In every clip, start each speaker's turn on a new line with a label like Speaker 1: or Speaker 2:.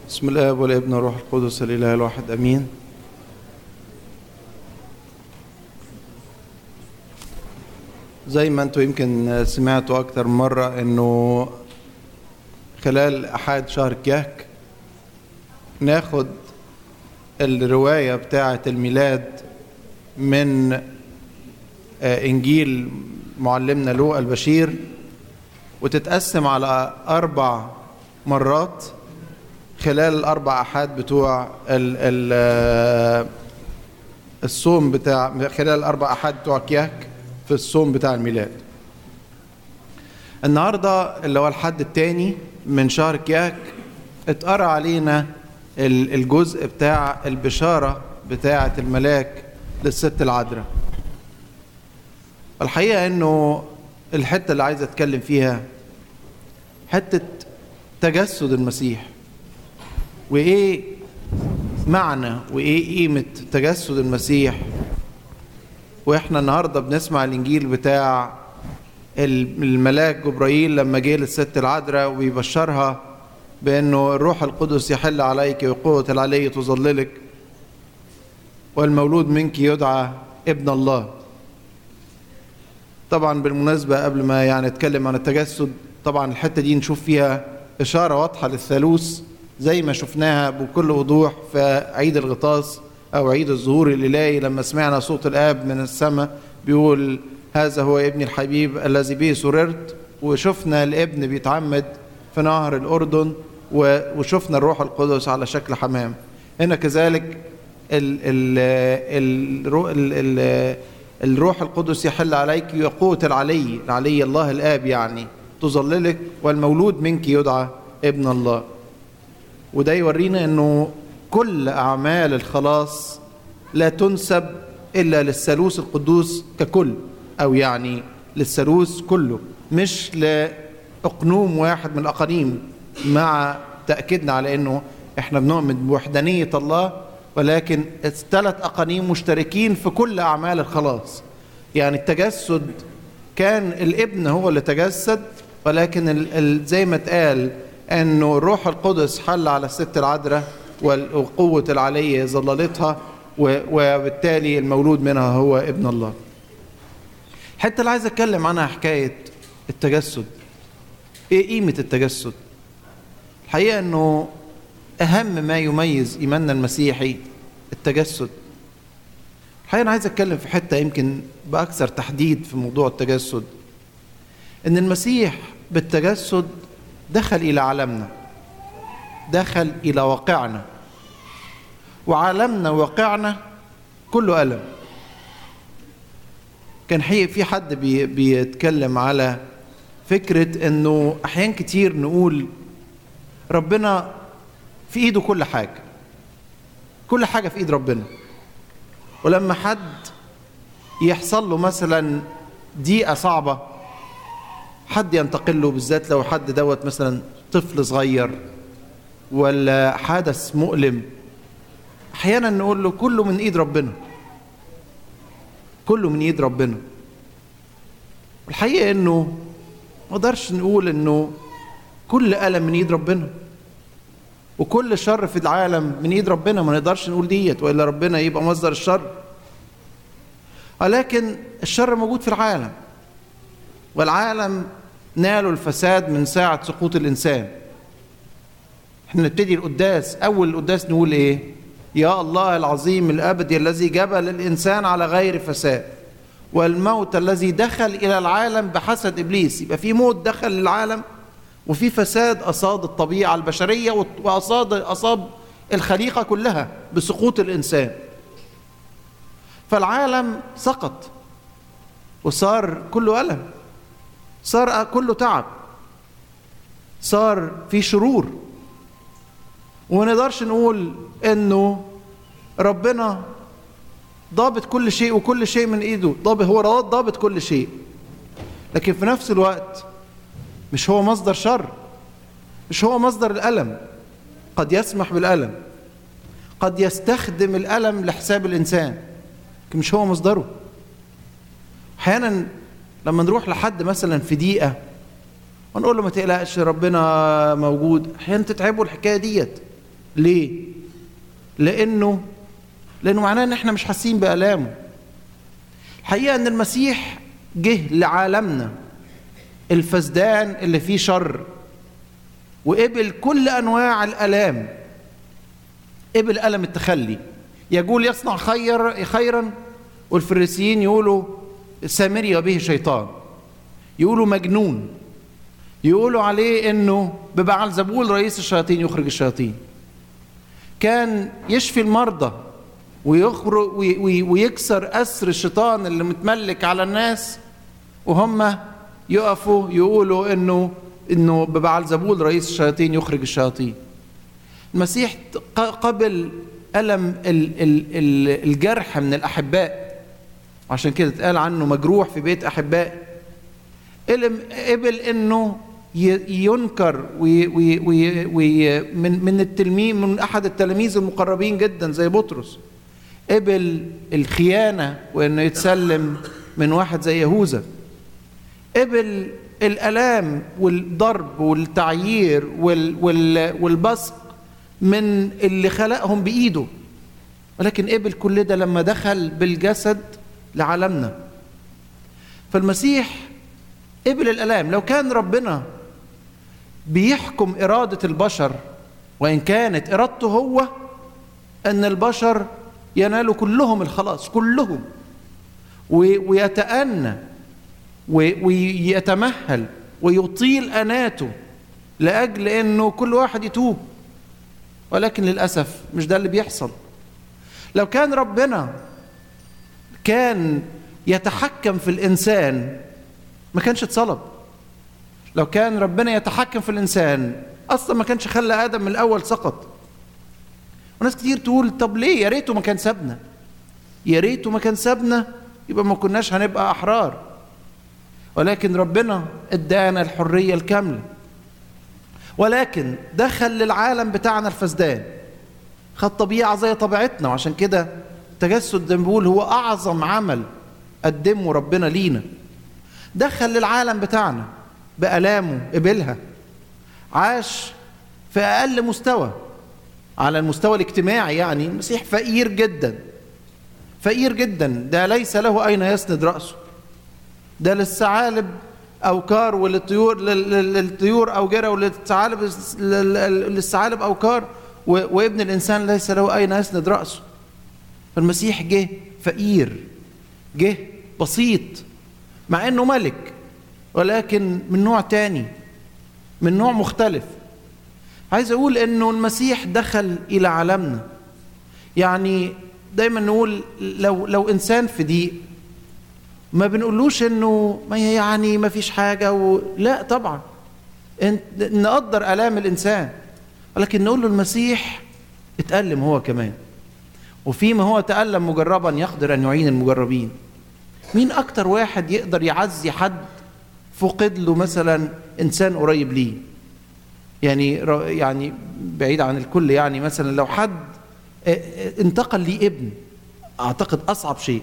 Speaker 1: بسم الله والابن والروح القدس الاله الواحد امين زي ما انتم يمكن سمعتوا اكتر من مره انه خلال احد شهر كياك ناخد الروايه بتاعه الميلاد من آه، انجيل معلمنا لوقا البشير وتتقسم على اربع مرات خلال الاربع احاد بتوع ال ال آه، الصوم بتاع خلال الاربع احاد بتوع كياك في الصوم بتاع الميلاد النهارده اللي هو الحد الثاني من شهر كياك اتقرا علينا ال- الجزء بتاع البشاره بتاعه الملاك للست العذراء الحقيقه انه الحته اللي عايز اتكلم فيها حته تجسد المسيح وايه معنى وايه قيمه تجسد المسيح واحنا النهارده بنسمع الانجيل بتاع الملاك جبرائيل لما جه للست العذراء ويبشرها بانه الروح القدس يحل عليك وقوه العلي تظللك والمولود منك يدعى ابن الله طبعا بالمناسبه قبل ما يعني اتكلم عن التجسد طبعا الحته دي نشوف فيها اشاره واضحه للثالوث زي ما شفناها بكل وضوح في عيد الغطاس او عيد الظهور الالهي لما سمعنا صوت الاب من السماء بيقول هذا هو ابني الحبيب الذي به سررت وشفنا الابن بيتعمد في نهر الاردن و- وشفنا الروح القدس على شكل حمام هنا كذلك ال ال ال الرو- ال ال الروح القدس يحل عليك وقوة العلي العلي الله الآب يعني تظللك والمولود منك يدعى ابن الله وده يورينا انه كل اعمال الخلاص لا تنسب الا للثالوث القدوس ككل او يعني للثالوث كله مش لاقنوم واحد من الاقانيم مع تاكيدنا على انه احنا بنؤمن بوحدانيه الله ولكن الثلاث اقانيم مشتركين في كل اعمال الخلاص يعني التجسد كان الابن هو اللي تجسد ولكن ال ال زي ما اتقال انه الروح القدس حل على الست العذراء وال- وقوه العليه ظللتها و- وبالتالي المولود منها هو ابن الله. الحته اللي عايز اتكلم عنها حكايه التجسد. ايه قيمه التجسد؟ الحقيقه انه اهم ما يميز ايماننا المسيحي التجسد. الحقيقه انا عايز اتكلم في حته يمكن باكثر تحديد في موضوع التجسد. ان المسيح بالتجسد دخل الى عالمنا دخل الى واقعنا وعالمنا وواقعنا كله الم كان حقيقي في حد بي بيتكلم على فكره انه احيان كتير نقول ربنا في ايده كل حاجه كل حاجه في ايد ربنا ولما حد يحصل له مثلا ضيقه صعبه حد ينتقل له بالذات لو حد دوت مثلا طفل صغير ولا حدث مؤلم احيانا نقول له كله من ايد ربنا كله من ايد ربنا الحقيقه انه ما نقدرش نقول انه كل الم من ايد ربنا وكل شر في العالم من ايد ربنا ما نقدرش نقول ديت والا ربنا يبقى مصدر الشر ولكن الشر موجود في العالم والعالم نالوا الفساد من ساعة سقوط الإنسان احنا نبتدي القداس أول القداس نقول إيه يا الله العظيم الأبدي الذي جبل الإنسان على غير فساد والموت الذي دخل إلى العالم بحسد إبليس يبقى في موت دخل العالم وفي فساد أصاب الطبيعة البشرية وأصاب أصاب الخليقة كلها بسقوط الإنسان فالعالم سقط وصار كله ألم صار كله تعب صار في شرور وما نقدرش نقول انه ربنا ضابط كل شيء وكل شيء من ايده ضابط هو ضابط كل شيء لكن في نفس الوقت مش هو مصدر شر مش هو مصدر الالم قد يسمح بالالم قد يستخدم الالم لحساب الانسان لكن مش هو مصدره احيانا لما نروح لحد مثلا في دقيقه ونقول له ما تقلقش ربنا موجود احيانا تتعبوا الحكايه ديت ليه لانه لانه معناه ان احنا مش حاسين بالامه الحقيقه ان المسيح جه لعالمنا الفسدان اللي فيه شر وقبل كل انواع الالام قبل الم التخلي يقول يصنع خير خيرا والفريسيين يقولوا سامري وبه شيطان يقولوا مجنون يقولوا عليه انه ببعل زبول رئيس الشياطين يخرج الشياطين كان يشفي المرضى ويخرج ويكسر اسر الشيطان اللي متملك على الناس وهم يقفوا يقولوا انه انه ببعل زبول رئيس الشياطين يخرج الشياطين المسيح قبل الم الجرح من الاحباء عشان كده اتقال عنه مجروح في بيت احباء قبل انه ينكر وي وي وي وي من من التلميذ من احد التلاميذ المقربين جدا زي بطرس قبل الخيانه وانه يتسلم من واحد زي يهوذا قبل الالام والضرب والتعيير وال وال والبصق من اللي خلقهم بايده ولكن قبل كل ده لما دخل بالجسد لعالمنا فالمسيح قبل الالام لو كان ربنا بيحكم اراده البشر وان كانت ارادته هو ان البشر ينالوا كلهم الخلاص كلهم ويتأنى ويتمهل ويطيل أناته لأجل أنه كل واحد يتوب ولكن للأسف مش ده اللي بيحصل لو كان ربنا كان يتحكم في الإنسان ما كانش اتصلب لو كان ربنا يتحكم في الإنسان أصلا ما كانش خلى آدم من الأول سقط وناس كتير تقول طب ليه يا ريته ما كان سابنا يا ريته ما كان سابنا يبقى ما كناش هنبقى أحرار ولكن ربنا ادانا الحرية الكاملة ولكن دخل للعالم بتاعنا الفسدان خد طبيعة زي طبيعتنا وعشان كده التجسد ده بيقول هو أعظم عمل قدمه ربنا لينا دخل للعالم بتاعنا بآلامه قبلها عاش في أقل مستوى على المستوى الاجتماعي يعني المسيح فقير جدا فقير جدا ده ليس له أين يسند رأسه ده للثعالب أوكار وللطيور للطيور أوجرة وللثعالب للثعالب أوكار وابن الإنسان ليس له أين يسند رأسه فالمسيح جه فقير جه بسيط مع انه ملك ولكن من نوع تاني من نوع مختلف عايز اقول انه المسيح دخل الى عالمنا يعني دايما نقول لو لو انسان في ضيق ما بنقولوش انه ما يعني ما فيش حاجه و... لا طبعا نقدر الام الانسان ولكن نقول له المسيح اتألم هو كمان وفيما هو تألم مجربا يقدر ان يعين المجربين مين اكتر واحد يقدر يعزي حد فقد له مثلا انسان قريب ليه يعني يعني بعيد عن الكل يعني مثلا لو حد انتقل لي ابن اعتقد اصعب شيء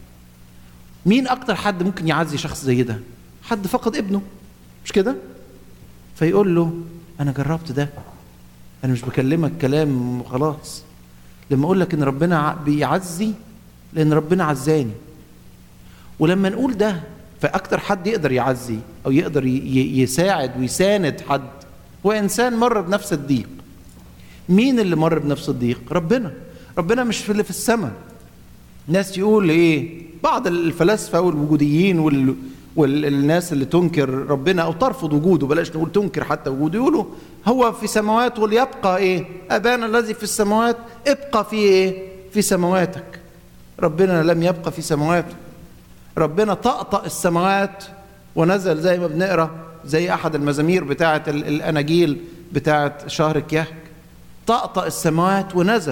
Speaker 1: مين اكتر حد ممكن يعزي شخص زي ده حد فقد ابنه مش كده فيقول له انا جربت ده انا مش بكلمك كلام وخلاص لما اقول لك ان ربنا بيعزي لان ربنا عزاني ولما نقول ده فاكتر حد يقدر يعزي او يقدر يساعد ويساند حد هو انسان مر بنفس الضيق مين اللي مر بنفس الضيق ربنا ربنا مش في اللي في السماء ناس يقول ايه بعض الفلاسفه والوجوديين وال والناس اللي تنكر ربنا او ترفض وجوده بلاش نقول تنكر حتى وجوده يقولوا هو في سماوات وليبقى ايه ابانا الذي في السماوات ابقى في ايه في سماواتك ربنا لم يبقى في سماواته ربنا طقطق السماوات ونزل زي ما بنقرا زي احد المزامير بتاعه الاناجيل بتاعه شهر كيهك طقطق السماوات ونزل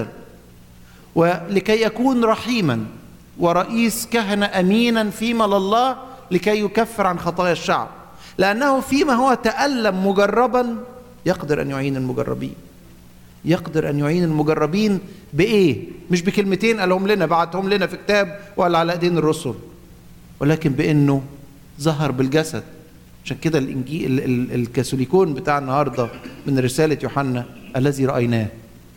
Speaker 1: ولكي يكون رحيما ورئيس كهنه امينا فيما لله لكي يكفر عن خطايا الشعب لانه فيما هو تالم مجربا يقدر ان يعين المجربين يقدر ان يعين المجربين بايه مش بكلمتين قالهم لنا بعتهم لنا في كتاب ولا على ايدين الرسل ولكن بانه ظهر بالجسد عشان كده الانجيل الكاثوليكون بتاع النهارده من رساله يوحنا الذي رايناه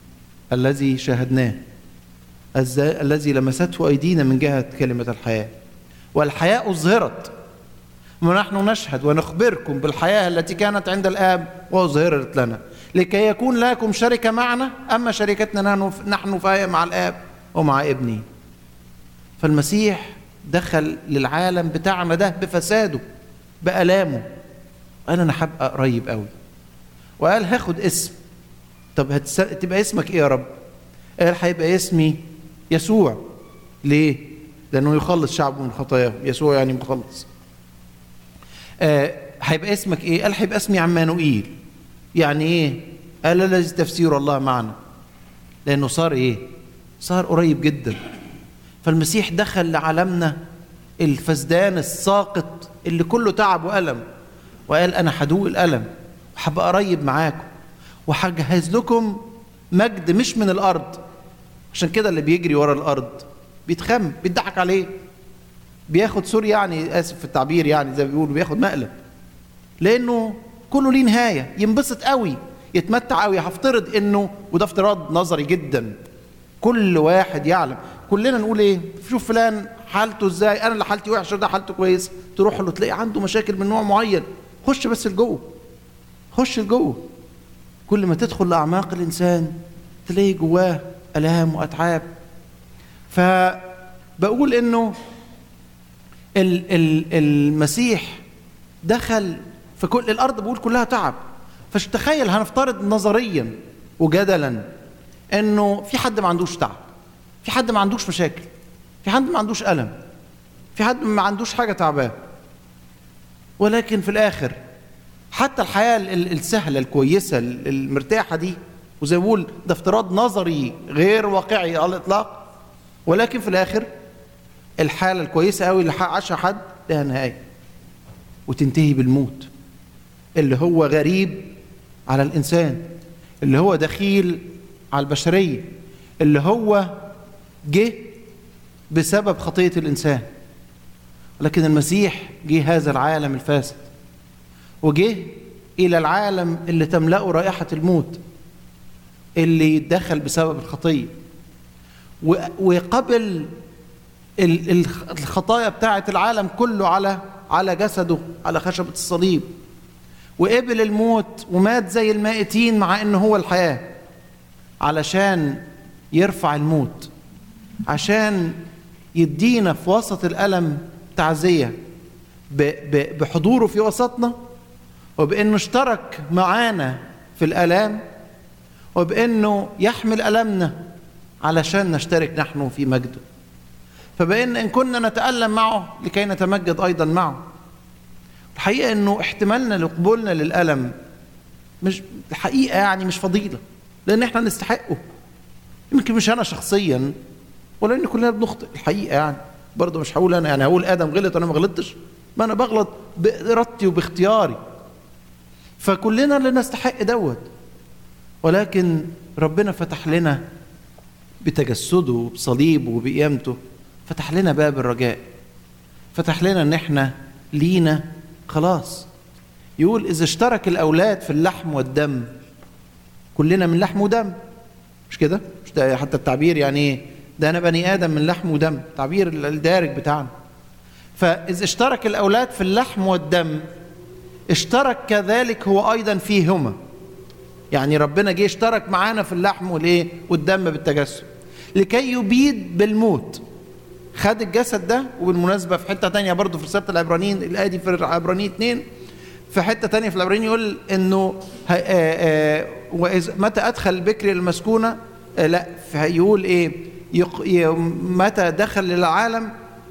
Speaker 1: الذي شاهدناه الذي لمسته أيدينا من جهة كلمة الحياة والحياة أظهرت ونحن نشهد ونخبركم بالحياة التي كانت عند الآب وأظهرت لنا لكي يكون لكم شركة معنا أما شركتنا نحن فهي مع الآب ومع ابنه فالمسيح دخل للعالم بتاعنا ده بفساده بألامه قال أنا هبقى قريب قوي وقال هاخد اسم طب هتس... تبقى اسمك ايه يا رب قال هيبقى اسمي يسوع ليه لانه يخلص شعبه من خطاياه يسوع يعني مخلص آه هيبقى اسمك ايه قال هيبقى اسمي عمانوئيل يعني ايه قال الذي تفسير الله معنا لانه صار ايه صار قريب جدا فالمسيح دخل لعالمنا الفسدان الساقط اللي كله تعب والم وقال انا هدوق الالم وهبقى قريب معاكم وهجهز لكم مجد مش من الارض عشان كده اللي بيجري ورا الارض بيتخم بيضحك عليه بياخد سوري يعني اسف في التعبير يعني زي ما بيقولوا بياخد مقلب لانه كله ليه نهايه ينبسط قوي يتمتع قوي هفترض انه وده افتراض نظري جدا كل واحد يعلم كلنا نقول ايه شوف فلان حالته ازاي انا اللي حالتي وحشه ده حالته كويس تروح له تلاقي عنده مشاكل من نوع معين خش بس لجوه خش لجوه كل ما تدخل لاعماق الانسان تلاقي جواه الام واتعاب فبقول انه ال ال المسيح دخل في كل الارض بقول كلها تعب فتخيل هنفترض نظريا وجدلا انه في حد ما عندوش تعب في حد ما عندوش مشاكل في حد ما عندوش الم في حد ما عندوش حاجه تعباه ولكن في الاخر حتى الحياه السهله الكويسه المرتاحه دي وزي ما بقول ده افتراض نظري غير واقعي على الاطلاق ولكن في الاخر الحاله الكويسه قوي اللي عاشها حد لها نهايه وتنتهي بالموت اللي هو غريب على الانسان اللي هو دخيل على البشريه اللي هو جه بسبب خطيه الانسان لكن المسيح جه هذا العالم الفاسد وجه الى العالم اللي تملأه رائحه الموت اللي دخل بسبب الخطيه وقبل الخطايا بتاعه العالم كله على على جسده على خشبه الصليب وقبل الموت ومات زي المائتين مع انه هو الحياه علشان يرفع الموت عشان يدينا في وسط الالم تعزيه بحضوره في وسطنا وبانه اشترك معانا في الالام وبانه يحمل المنا علشان نشترك نحن في مجده فبان ان كنا نتالم معه لكي نتمجد ايضا معه الحقيقه انه احتمالنا لقبولنا للالم مش الحقيقه يعني مش فضيله لان احنا نستحقه يمكن مش انا شخصيا ولا ان كلنا بنخطئ الحقيقه يعني برضه مش هقول انا يعني هقول ادم غلط انا ما غلطتش ما انا بغلط بارادتي وباختياري فكلنا اللي نستحق دوت ولكن ربنا فتح لنا بتجسده وبصليبه وبقيامته فتح لنا باب الرجاء فتح لنا ان احنا لينا خلاص يقول اذا اشترك الاولاد في اللحم والدم كلنا من لحم ودم مش كده مش ده حتى التعبير يعني ايه ده انا بني ادم من لحم ودم تعبير الدارج بتاعنا فاذا اشترك الاولاد في اللحم والدم اشترك كذلك هو ايضا فيهما يعني ربنا جه اشترك معانا في اللحم والايه والدم بالتجسد لكي يبيد بالموت خد الجسد ده وبالمناسبه في حته تانية برضه في رساله العبرانيين الايه دي في العبرانيين اثنين في حته تانية في العبرانيين يقول انه وإذ متى ادخل البكر المسكونه لا يقول ايه متى دخل للعالم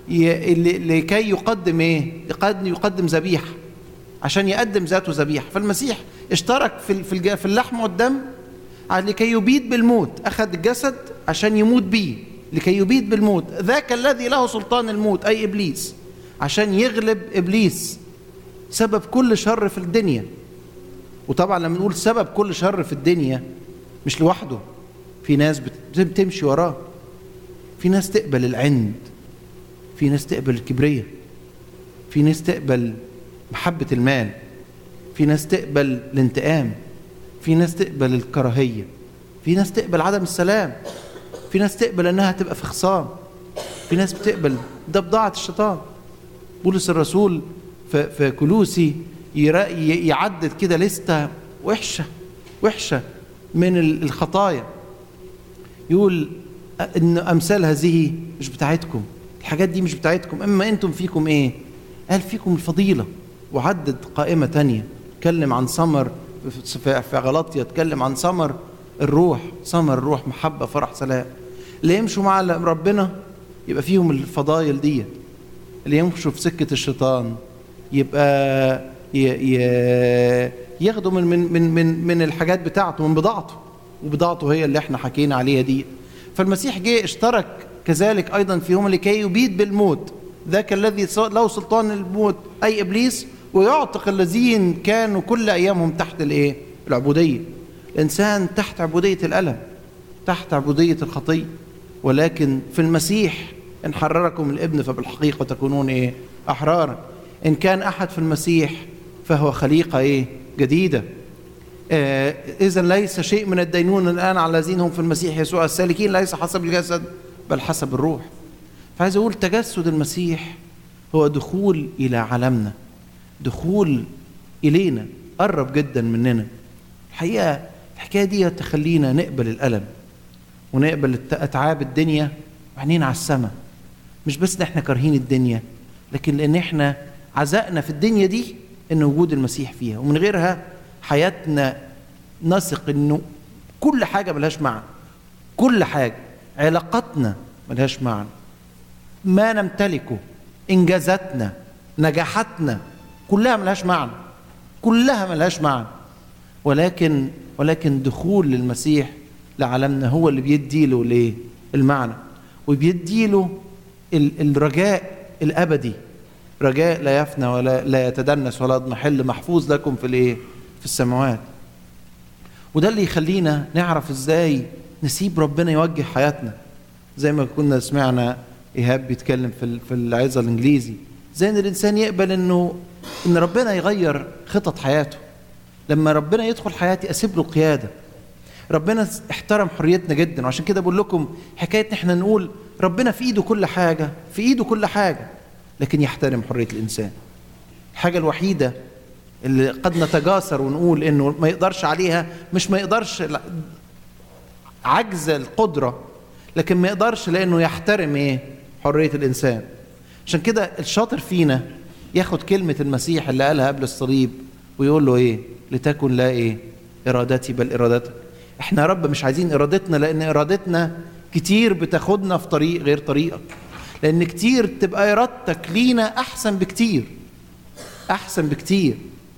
Speaker 1: لكي يقدم ايه يقدم ذبيحه عشان يقدم ذاته ذبيحه فالمسيح اشترك في في في اللحم والدم لكي يبيد بالموت اخذ الجسد عشان يموت بيه لكي يبيد بالموت ذاك الذي له سلطان الموت اي ابليس عشان يغلب ابليس سبب كل شر في الدنيا وطبعا لما نقول سبب كل شر في الدنيا مش لوحده في ناس بتمشي وراه في ناس تقبل العند في ناس تقبل الكبرية في ناس تقبل محبة المال في ناس تقبل الانتقام في ناس تقبل الكراهية في ناس تقبل عدم السلام في ناس تقبل انها تبقى في خصام في ناس بتقبل ده بضاعة الشيطان بولس الرسول في, في كلوسي يعدد كده لستة وحشة وحشة من الخطايا يقول ان امثال هذه مش بتاعتكم الحاجات دي مش بتاعتكم اما انتم فيكم ايه قال فيكم الفضيلة وعدد قائمة تانية اتكلم عن ثمر في غلطية اتكلم عن ثمر الروح ثمر الروح محبة فرح سلام اللي يمشوا مع ربنا يبقى فيهم الفضايل دي اللي يمشوا في سكة الشيطان يبقى ي... ي... ياخدوا من من من من من الحاجات بتاعته من بضاعته وبضاعته هي اللي احنا حكينا عليها دي فالمسيح جه اشترك كذلك ايضا فيهم لكي يبيد بالموت ذاك الذي له سلطان الموت اي ابليس ويعتق الذين كانوا كل ايامهم تحت الايه العبوديه الانسان تحت عبوديه الالم تحت عبوديه الخطيه ولكن في المسيح ان حرركم الابن فبالحقيقه تكونون ايه احرارا ان كان احد في المسيح فهو خليقه ايه جديده آه اذا ليس شيء من الدينون الان على الذين هم في المسيح يسوع السالكين ليس حسب الجسد بل حسب الروح فعايز اقول تجسد المسيح هو دخول الى عالمنا دخول الينا قرب جدا مننا الحقيقه الحكايه دي تخلينا نقبل الالم ونقبل اتعاب الدنيا وعينينا على السماء مش بس ان احنا كارهين الدنيا لكن لان احنا عزقنا في الدنيا دي ان وجود المسيح فيها ومن غيرها حياتنا نثق انه كل حاجه ملهاش معنى كل حاجه علاقاتنا ملهاش معنى ما نمتلكه انجازاتنا نجاحاتنا كلها ملهاش معنى كلها ملهاش معنى ولكن ولكن دخول للمسيح لعالمنا هو اللي بيدي له الايه المعنى وبيدي له الرجاء الابدي رجاء لا يفنى ولا لا يتدنس ولا يضمحل محفوظ لكم في الايه في السماوات وده اللي يخلينا نعرف ازاي نسيب ربنا يوجه حياتنا زي ما كنا سمعنا ايهاب بيتكلم في في العظه الانجليزي زي ان الانسان يقبل انه ان ربنا يغير خطط حياته لما ربنا يدخل حياتي اسيب له قياده ربنا احترم حريتنا جدا وعشان كده بقول لكم حكايه ان احنا نقول ربنا في ايده كل حاجه في ايده كل حاجه لكن يحترم حريه الانسان الحاجه الوحيده اللي قد نتجاسر ونقول انه ما يقدرش عليها مش ما يقدرش عجز القدره لكن ما يقدرش لانه يحترم ايه حريه الانسان عشان كده الشاطر فينا ياخد كلمه المسيح اللي قالها قبل الصليب ويقول له ايه لتكن لا ايه ارادتي بل ارادتك احنا يا رب مش عايزين ارادتنا لان ارادتنا كتير بتاخدنا في طريق غير طريقك لان كتير تبقى ارادتك لينا احسن بكتير احسن بكتير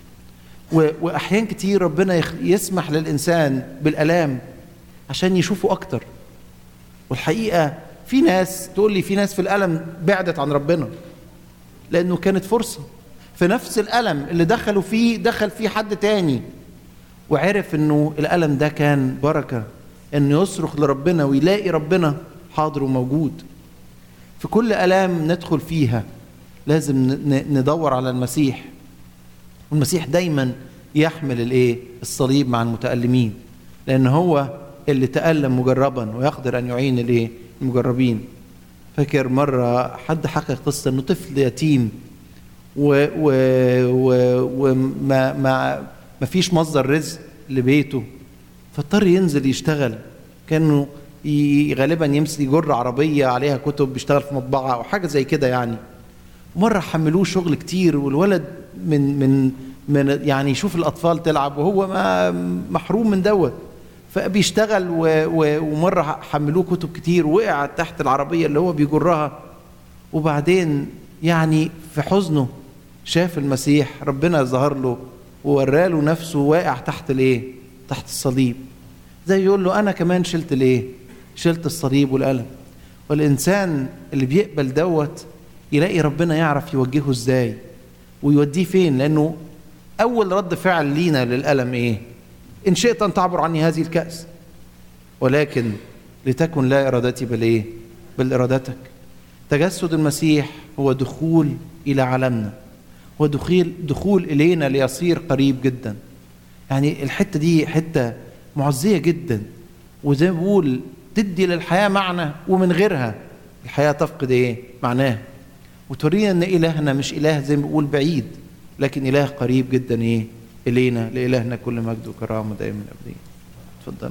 Speaker 1: واحيان كتير ربنا يسمح للانسان بالالام عشان يشوفه اكتر والحقيقه في ناس تقول لي في ناس في الالم بعدت عن ربنا لانه كانت فرصه في نفس الالم اللي دخلوا فيه دخل فيه حد تاني وعرف انه الالم ده كان بركه انه يصرخ لربنا ويلاقي ربنا حاضر وموجود في كل الام ندخل فيها لازم ندور على المسيح والمسيح دايما يحمل الايه الصليب مع المتالمين لان هو اللي تالم مجربا ويقدر ان يعين الايه المجربين فاكر مره حد حكى قصه انه طفل يتيم و و و وما ما ما فيش مصدر رزق لبيته فاضطر ينزل يشتغل كانه غالبا يمسك يجر عربيه عليها كتب بيشتغل في مطبعه او حاجه زي كده يعني مره حملوه شغل كتير والولد من من من يعني يشوف الاطفال تلعب وهو ما محروم من دوت فبيشتغل و و ومره حملوه كتب كتير وقع تحت العربيه اللي هو بيجرها وبعدين يعني في حزنه شاف المسيح ربنا ظهر له ووراله نفسه واقع تحت الايه تحت الصليب زي يقول له انا كمان شلت الايه شلت الصليب والالم والانسان اللي بيقبل دوت يلاقي ربنا يعرف يوجهه ازاي ويوديه فين لانه اول رد فعل لينا للالم ايه ان شئت ان تعبر عني هذه الكاس ولكن لتكن لا ارادتي بل ايه بل ارادتك تجسد المسيح هو دخول الى عالمنا هو دخول دخول الينا ليصير قريب جدا يعني الحته دي حته معزيه جدا وزي ما بقول تدي للحياة معنى ومن غيرها الحياة تفقد ايه معناها وتورينا ان الهنا مش اله زي ما بقول بعيد لكن اله قريب جدا ايه الينا لالهنا كل مجد وكرامه دائما ابديا اتفضل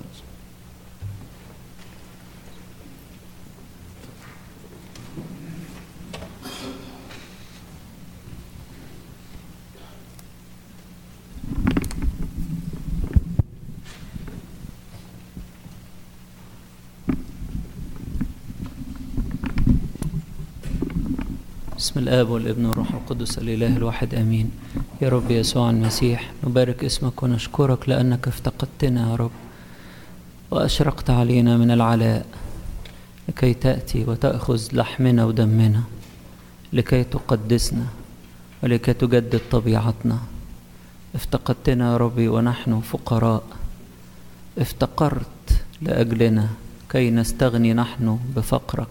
Speaker 2: بسم الآب والابن والروح القدس الإله الواحد آمين يا رب يسوع المسيح نبارك اسمك ونشكرك لأنك افتقدتنا يا رب وأشرقت علينا من العلاء لكي تأتي وتأخذ لحمنا ودمنا لكي تقدسنا ولكي تجدد طبيعتنا افتقدتنا يا ربي ونحن فقراء افتقرت لأجلنا كي نستغني نحن بفقرك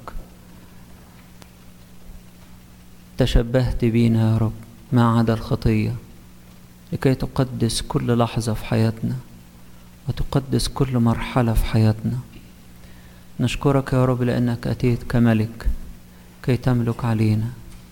Speaker 2: تشبهت بينا يا رب ما عدا الخطية لكي تقدس كل لحظة في حياتنا وتقدس كل مرحلة في حياتنا نشكرك يا رب لأنك أتيت كملك كي تملك علينا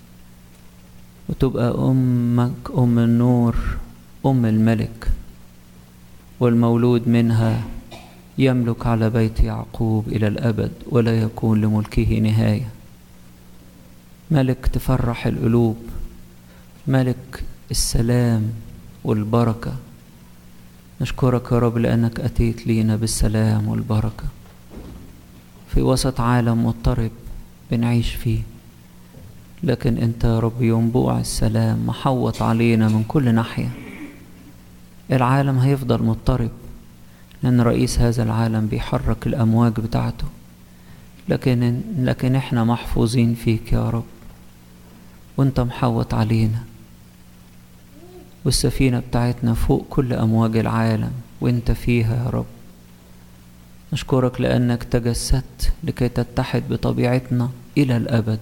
Speaker 2: وتبقى أمك أم النور أم الملك والمولود منها يملك على بيت يعقوب إلى الأبد ولا يكون لملكه نهايه ملك تفرح القلوب ملك السلام والبركة نشكرك يا رب لأنك أتيت لينا بالسلام والبركة في وسط عالم مضطرب بنعيش فيه لكن أنت يا رب ينبوع السلام محوط علينا من كل ناحية العالم هيفضل مضطرب لأن رئيس هذا العالم بيحرك الأمواج بتاعته لكن لكن احنا محفوظين فيك يا رب وانت محوط علينا والسفينة بتاعتنا فوق كل أمواج العالم وانت فيها يا رب نشكرك لأنك تجسدت لكي تتحد بطبيعتنا إلى الأبد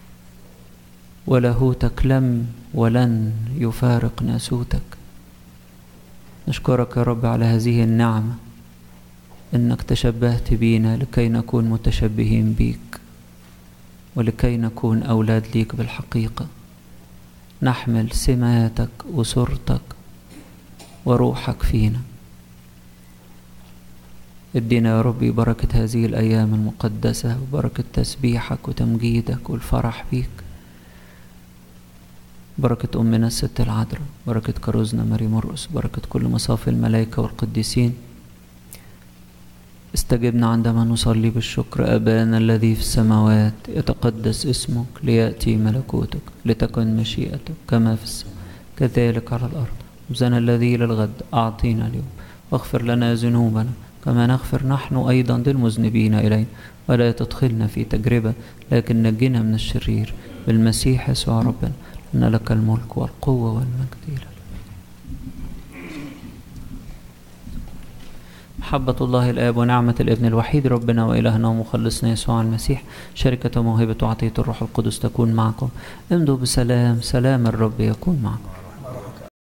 Speaker 2: ولاهوتك لم ولن يفارق ناسوتك نشكرك يا رب على هذه النعمة انك تشبهت بينا لكي نكون متشبهين بيك ولكي نكون اولاد ليك بالحقيقه نحمل سماتك وصورتك وروحك فينا ادينا يا ربي بركة هذه الأيام المقدسة وبركة تسبيحك وتمجيدك والفرح بيك بركة أمنا الست العذراء بركة كروزنا ماري مرقس بركة كل مصاف الملائكة والقديسين استجبنا عندما نصلي بالشكر أبانا الذي في السماوات يتقدس اسمك ليأتي ملكوتك لتكن مشيئتك كما في السماء كذلك على الأرض خبزنا الذي للغد أعطينا اليوم واغفر لنا ذنوبنا كما نغفر نحن أيضا للمذنبين إلينا ولا تدخلنا في تجربة لكن نجنا من الشرير بالمسيح يسوع ربنا إن لك الملك والقوة والمجد إلى محبة الله الآب ونعمة الابن الوحيد ربنا وإلهنا ومخلصنا يسوع المسيح شركة وموهبة وعطية الروح القدس تكون معكم امضوا بسلام سلام الرب يكون معكم